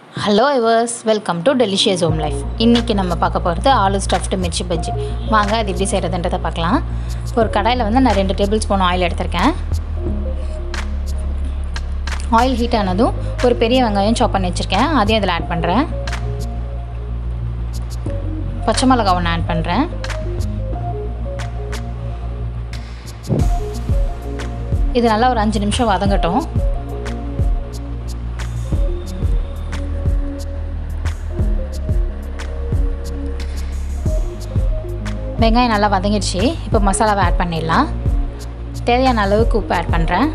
hello viewers welcome to Delicious Home Life இன்றைக்கி நம்ம பார்க்க போகிறது ஆலு ஸ்டஃப்டு மிர்ச்சி பஜ்ஜி வாங்க அது எப்படி செய்கிறதுன்றதை பார்க்கலாம் இப்போ ஒரு கடாயில் வந்து நான் ரெண்டு டேபிள் ஸ்பூன் ஆயில் எடுத்திருக்கேன் ஆயில் ஹீட் ஆனதும் ஒரு பெரிய வெங்காயம் சாப் பண்ணி வச்சுருக்கேன் அதையும் அதில் ஆட் பண்ணுறேன் பச்சை மிளகா ஒன்று ஆட் பண்ணுறேன் இது நல்லா ஒரு அஞ்சு நிமிஷம் வதங்கட்டும் வெங்காயம் நல்லா வதங்கிடுச்சு இப்போ மசாலாவை ஆட் பண்ணிடலாம் தேவையான அளவுக்கு உப்பு ஆட் பண்ணுறேன்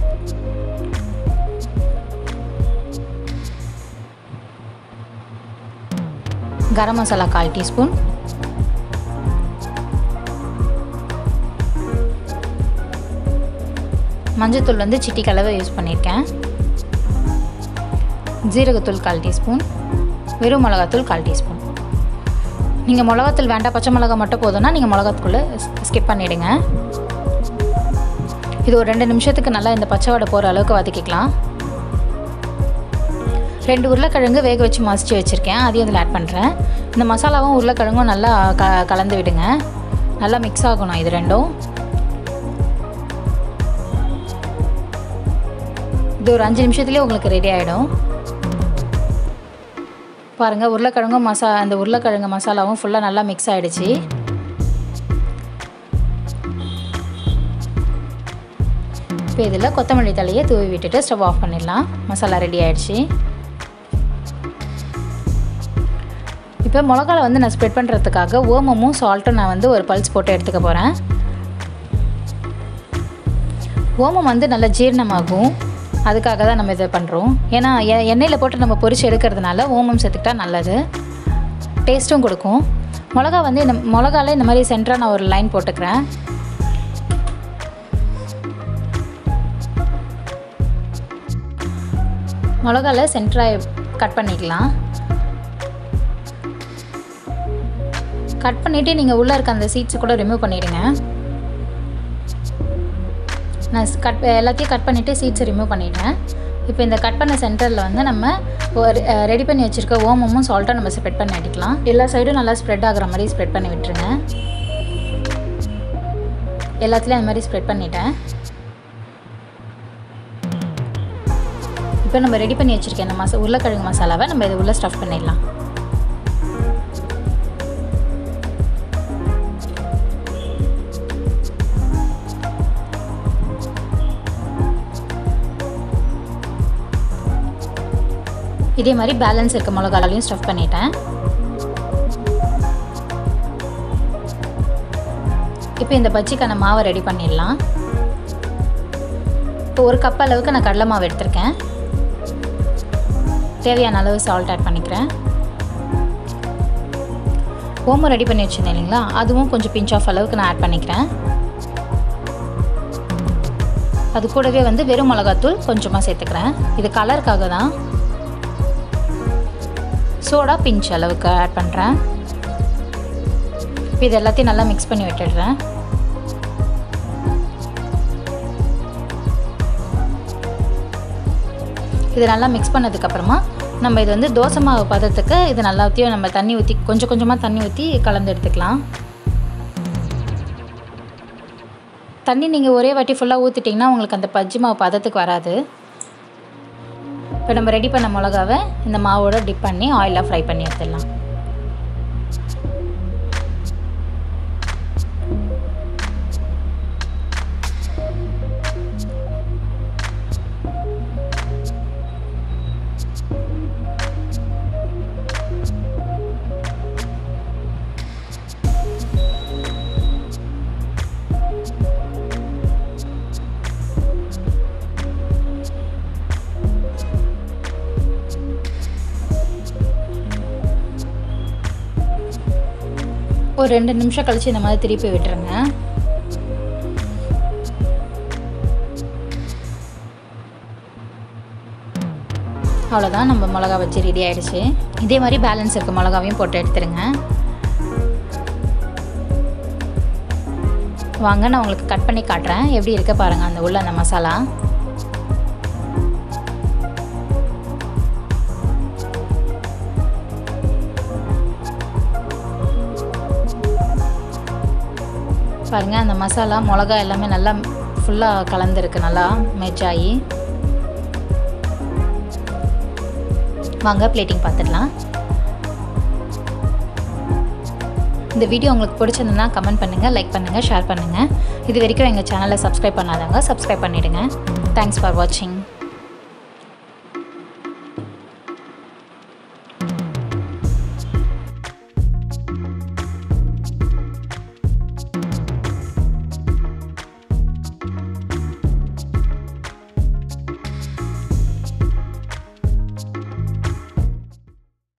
கரம் மசாலா கால் டீஸ்பூன் மஞ்சத்தூள் வந்து சிட்டி கலவை யூஸ் பண்ணியிருக்கேன் ஜீரகத்தூள் கால் டீஸ்பூன் வெறும் மிளகாத்தூள் கால் டீஸ்பூன் நீங்கள் மிளகாத்தூள் வேண்டாம் பச்சை மிளகா மட்டும் போதும்னா நீங்கள் மிளகாத்தூள் ஸ்கிப் பண்ணிவிடுங்க இது ஒரு ரெண்டு நிமிஷத்துக்கு நல்லா இந்த பச்சை வடை போகிற அளவுக்கு வதக்கிக்கலாம் ரெண்டு உருளைக்கிழங்கு வேக வச்சு மசிச்சு வச்சுருக்கேன் அதையும் அதில் ஆட் பண்ணுறேன் இந்த மசாலாவும் உருளைக்கிழங்கும் நல்லா க கலந்து விடுங்க நல்லா மிக்ஸ் ஆகணும் இது ரெண்டும் இது ஒரு அஞ்சு நிமிஷத்துலேயே உங்களுக்கு ரெடி ஆகிடும் பாருங்கள் உருளைக்கிழங்கும் மசா அந்த உருளைக்கிழங்கு மசாலாவும் ஃபுல்லாக நல்லா மிக்ஸ் ஆகிடுச்சு இப்போ இதில் கொத்தமல்லி தலையை தூவி விட்டுட்டு ஸ்டவ் ஆஃப் பண்ணிடலாம் மசாலா ரெடி ஆகிடுச்சு இப்போ மிளகால வந்து நான் ஸ்ப்ரெட் பண்ணுறதுக்காக ஓமமும் சால்ட்டும் நான் வந்து ஒரு பல்ஸ் போட்டு எடுத்துக்க போகிறேன் ஓமம் வந்து நல்லா ஜீரணமாகும் அதுக்காக தான் நம்ம இதை பண்ணுறோம் ஏன்னா எண்ணெயில் போட்டு நம்ம பொரிச்சு எடுக்கிறதுனால ஓமம் சேர்த்துக்கிட்டா நல்லது டேஸ்ட்டும் கொடுக்கும் மிளகா வந்து இந்த மிளகால இந்த மாதிரி சென்டராக நான் ஒரு லைன் போட்டுக்கிறேன் மிளகால சென்டராக கட் பண்ணிக்கலாம் கட் பண்ணிவிட்டு நீங்கள் உள்ளே இருக்க அந்த சீட்ஸை கூட ரிமூவ் பண்ணிவிடுங்க நான் கட் எல்லாத்தையும் கட் பண்ணிவிட்டு சீட்ஸை ரிமூவ் பண்ணிட்டேன் இப்போ இந்த கட் பண்ண சென்டரில் வந்து நம்ம ஒரு ரெடி பண்ணி வச்சுருக்க ஓமமும் சால்ட்டும் நம்ம ஸ்ப்ரெட் பண்ணி அடிக்கலாம் எல்லா சைடும் நல்லா ஸ்ப்ரெட் ஆகிற மாதிரி ஸ்ப்ரெட் பண்ணி விட்டுருங்க எல்லாத்துலேயும் அந்த மாதிரி ஸ்ப்ரெட் பண்ணிட்டேன் இப்போ நம்ம ரெடி பண்ணி வச்சுருக்கேன் இந்த மசா உருளைக்கிழங்கு மசாலாவை நம்ம இது உள்ளே ஸ்டஃப் பண்ணிடலாம் இதே மாதிரி பேலன்ஸ் இருக்க மிளகாலையும் ஸ்டஃப் பண்ணிட்டேன் இப்போ இந்த பஜ்ஜிக்கான மாவை ரெடி பண்ணிடலாம் இப்போ ஒரு கப் அளவுக்கு நான் கடலை மாவு எடுத்திருக்கேன் தேவையான அளவு சால்ட் ஆட் பண்ணிக்கிறேன் ஓமம் ரெடி பண்ணி வச்சுருந்தேன் இல்லைங்களா அதுவும் கொஞ்சம் பிஞ்ச் ஆஃப் அளவுக்கு நான் ஆட் பண்ணிக்கிறேன் அது கூடவே வந்து வெறும் மிளகாத்தூள் கொஞ்சமாக சேர்த்துக்கிறேன் இது கலருக்காக தான் சோடா பிஞ்ச் அளவுக்கு ஆட் பண்ணுறேன் இப்போ இது எல்லாத்தையும் நல்லா மிக்ஸ் பண்ணி விட்டுடுறேன் இது நல்லா மிக்ஸ் பண்ணதுக்கப்புறமா நம்ம இது வந்து தோசை மாவு பதத்துக்கு இது நல்லாத்தையும் நம்ம தண்ணி ஊற்றி கொஞ்சம் கொஞ்சமாக தண்ணி ஊற்றி கலந்து எடுத்துக்கலாம் தண்ணி நீங்கள் ஒரே வாட்டி ஃபுல்லாக ஊற்றிட்டிங்கன்னா உங்களுக்கு அந்த பஜ்ஜி மாவு பதத்துக்கு வராது இப்போ நம்ம ரெடி பண்ண மிளகாவை இந்த மாவோட டிப் பண்ணி ஆயிலாக ஃப்ரை பண்ணி எடுத்துடலாம் ஒரு ரெண்டு நிமிஷம் கழித்து இந்த மாதிரி திருப்பி விட்டுருங்க அவ்வளோதான் நம்ம மிளகா வச்சு ரெடி ஆகிடுச்சு இதே மாதிரி பேலன்ஸ் இருக்க மிளகாவையும் போட்டு எடுத்துருங்க வாங்க நான் உங்களுக்கு கட் பண்ணி காட்டுறேன் எப்படி இருக்க பாருங்கள் அந்த உள்ள அந்த மசாலா பாருங்கள் அந்த மசாலா மிளகா எல்லாமே நல்லா ஃபுல்லாக கலந்துருக்கு நல்லா மெர்ஜ் ஆகி வாங்க பிளேட்டிங் பார்த்துடலாம் இந்த வீடியோ உங்களுக்கு பிடிச்சிருந்ததுன்னா கமெண்ட் பண்ணுங்கள் லைக் பண்ணுங்கள் ஷேர் பண்ணுங்கள் இது வரைக்கும் எங்கள் சேனலை சப்ஸ்கிரைப் பண்ணாதவங்க சப்ஸ்கிரைப் பண்ணிவிடுங்க தேங்க்ஸ் ஃபார் வாட்சிங்